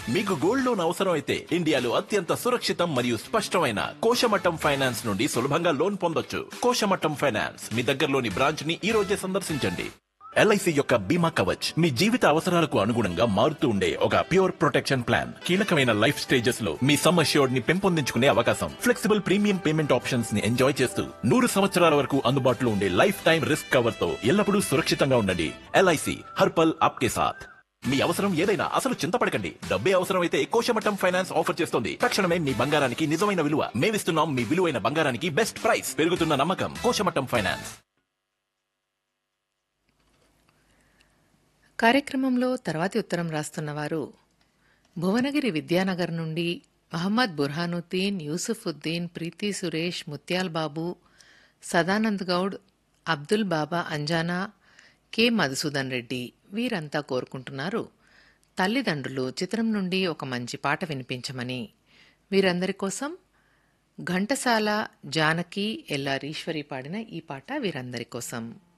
మీకు gold loan అవసరం అయితే ఇండియాలో అత్యంత సురక్షితం మరియు స్పష్టమైన కోశమట్టం ఫైనాన్స్ నుండి సులభంగా లోన్ పొందొచ్చు కోశమట్టం ఫైనాన్స్ మీ దగ్గరలోని బ్రాంచ్ ని ఈ రోజే సందర్శించండి ఎల్ఐసి యొక్క బీమా కవచ్ మీ జీవిత అవసరాలకు అనుగుణంగా మారుతూ ఉండే ఒక ప్యూర్ ప్రొటెక్షన్ ప్లాన్ కీలకమైన లైఫ్ స్టేజెస్ లో మీ సమ్ అష్యూర్డ్ ని పెంపొందించుకునే అవకాశం ఫ్లెక్సిబుల్ ప్రీమియం పేమెంట్ ఆప్షన్స్ ని ఎంజాయ్ చేస్తూ నూరు సంవత్సరాల వరకు అందుబాటులో ఉండే లైఫ్ టైం రిస్క్ కవర్ తో ఎల్లప్పుడూ సురక్షితంగా ఉండండి ఎల్ఐసి హర్పల్ ఆప్కే సాథ్ మీ అవసరం ఏదైనా అసలు చింతపడకండి డబ్బే అవసరమైతే కోశమట్టం ఫైనాన్స్ ఆఫర్ చేస్తుంది తక్షణమే మీ బంగారానికి నిజమైన విలువ మేమిస్తున్నాం మీ విలువైన బంగారానికి బెస్ట్ ప్రైస్ పెరుగుతున్న నమ్మకం కోశమట్టం ఫైనాన్స్ కార్యక్రమంలో తర్వాతి ఉత్తరం రాస్తున్నవారు భువనగిరి విద్యానగర్ నుండి మహమ్మద్ బుర్హానుద్దీన్ యూసుఫుద్దీన్ ప్రీతి సురేష్ ముత్యాల్ బాబు సదానంద్ గౌడ్ అబ్దుల్ బాబా అంజానా కె మధుసూదన్ రెడ్డి వీరంతా కోరుకుంటున్నారు తల్లిదండ్రులు చిత్రం నుండి ఒక మంచి పాట వినిపించమని వీరందరి కోసం ఘంటసాల జానకి ఎల్లారీశ్వరి పాడిన ఈ పాట వీరందరి కోసం